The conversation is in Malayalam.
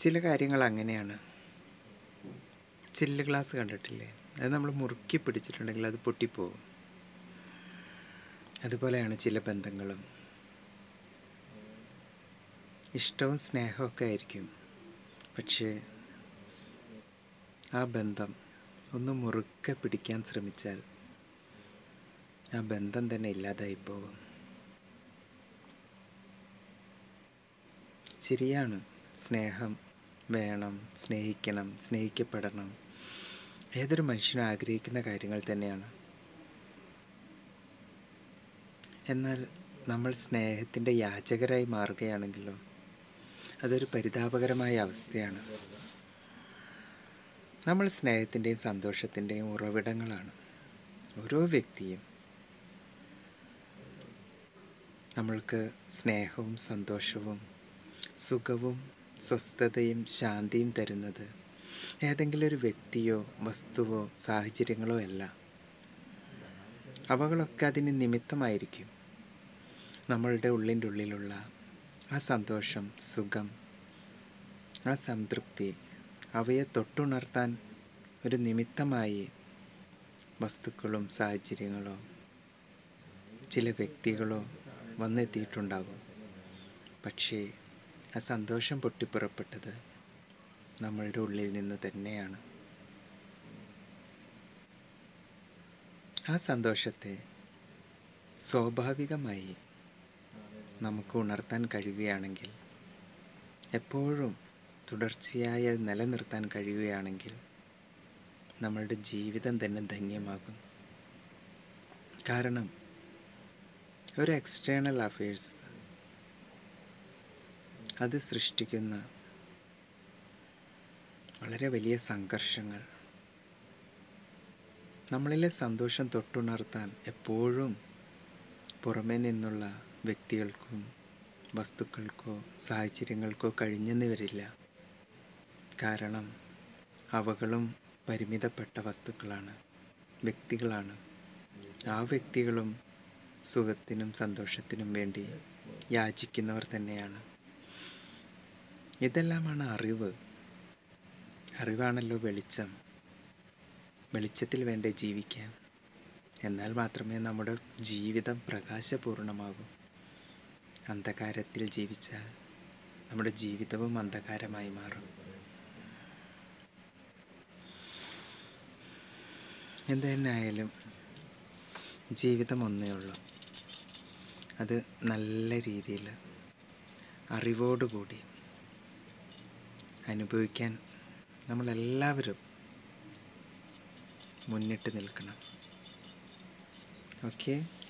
ചില കാര്യങ്ങൾ അങ്ങനെയാണ് ചില്ല് ഗ്ലാസ് കണ്ടിട്ടില്ലേ അത് നമ്മൾ മുറുക്കി പിടിച്ചിട്ടുണ്ടെങ്കിൽ അത് പൊട്ടിപ്പോകും അതുപോലെയാണ് ചില ബന്ധങ്ങളും ഇഷ്ടവും സ്നേഹമൊക്കെ ആയിരിക്കും പക്ഷേ ആ ബന്ധം ഒന്ന് മുറുക്കെ പിടിക്കാൻ ശ്രമിച്ചാൽ ആ ബന്ധം തന്നെ ഇല്ലാതായി പോകും ശരിയാണ് സ്നേഹം വേണം സ്നേഹിക്കണം സ്നേഹിക്കപ്പെടണം ഏതൊരു മനുഷ്യനും ആഗ്രഹിക്കുന്ന കാര്യങ്ങൾ തന്നെയാണ് എന്നാൽ നമ്മൾ സ്നേഹത്തിൻ്റെ യാചകരായി മാറുകയാണെങ്കിലോ അതൊരു പരിതാപകരമായ അവസ്ഥയാണ് നമ്മൾ സ്നേഹത്തിൻ്റെയും സന്തോഷത്തിൻ്റെയും ഉറവിടങ്ങളാണ് ഓരോ വ്യക്തിയും നമ്മൾക്ക് സ്നേഹവും സന്തോഷവും സുഖവും സ്വസ്ഥതയും ശാന്തിയും തരുന്നത് ഏതെങ്കിലും ഒരു വ്യക്തിയോ വസ്തുവോ സാഹചര്യങ്ങളോ അല്ല അവകളൊക്കെ അതിന് നിമിത്തമായിരിക്കും നമ്മളുടെ ഉള്ളിൻ്റെ ഉള്ളിലുള്ള ആ സന്തോഷം സുഖം ആ സംതൃപ്തി അവയെ തൊട്ടുണർത്താൻ ഒരു നിമിത്തമായി വസ്തുക്കളും സാഹചര്യങ്ങളോ ചില വ്യക്തികളോ വന്നെത്തിയിട്ടുണ്ടാകും പക്ഷേ ആ സന്തോഷം പൊട്ടിപ്പുറപ്പെട്ടത് നമ്മളുടെ ഉള്ളിൽ നിന്ന് തന്നെയാണ് ആ സന്തോഷത്തെ സ്വാഭാവികമായി നമുക്ക് ഉണർത്താൻ കഴിയുകയാണെങ്കിൽ എപ്പോഴും തുടർച്ചയായി അത് നിലനിർത്താൻ കഴിയുകയാണെങ്കിൽ നമ്മളുടെ ജീവിതം തന്നെ ധന്യമാകും കാരണം ഒരു എക്സ്റ്റേണൽ അഫയേഴ്സ് അത് സൃഷ്ടിക്കുന്ന വളരെ വലിയ സംഘർഷങ്ങൾ നമ്മളിലെ സന്തോഷം തൊട്ടുണർത്താൻ എപ്പോഴും പുറമേ നിന്നുള്ള വ്യക്തികൾക്കും വസ്തുക്കൾക്കോ സാഹചര്യങ്ങൾക്കോ കഴിഞ്ഞെന്ന് വരില്ല കാരണം അവകളും പരിമിതപ്പെട്ട വസ്തുക്കളാണ് വ്യക്തികളാണ് ആ വ്യക്തികളും സുഖത്തിനും സന്തോഷത്തിനും വേണ്ടി യാചിക്കുന്നവർ തന്നെയാണ് ഇതെല്ലാമാണ് അറിവ് അറിവാണല്ലോ വെളിച്ചം വെളിച്ചത്തിൽ വേണ്ടേ ജീവിക്കാൻ എന്നാൽ മാത്രമേ നമ്മുടെ ജീവിതം പ്രകാശപൂർണമാകൂ അന്ധകാരത്തിൽ ജീവിച്ചാൽ നമ്മുടെ ജീവിതവും അന്ധകാരമായി മാറും എന്ത് തന്നെ ആയാലും ജീവിതം ഒന്നേ ഉള്ളൂ അത് നല്ല രീതിയിൽ അറിവോടുകൂടി അനുഭവിക്കാൻ നമ്മളെല്ലാവരും മുന്നിട്ട് നിൽക്കണം ഓക്കെ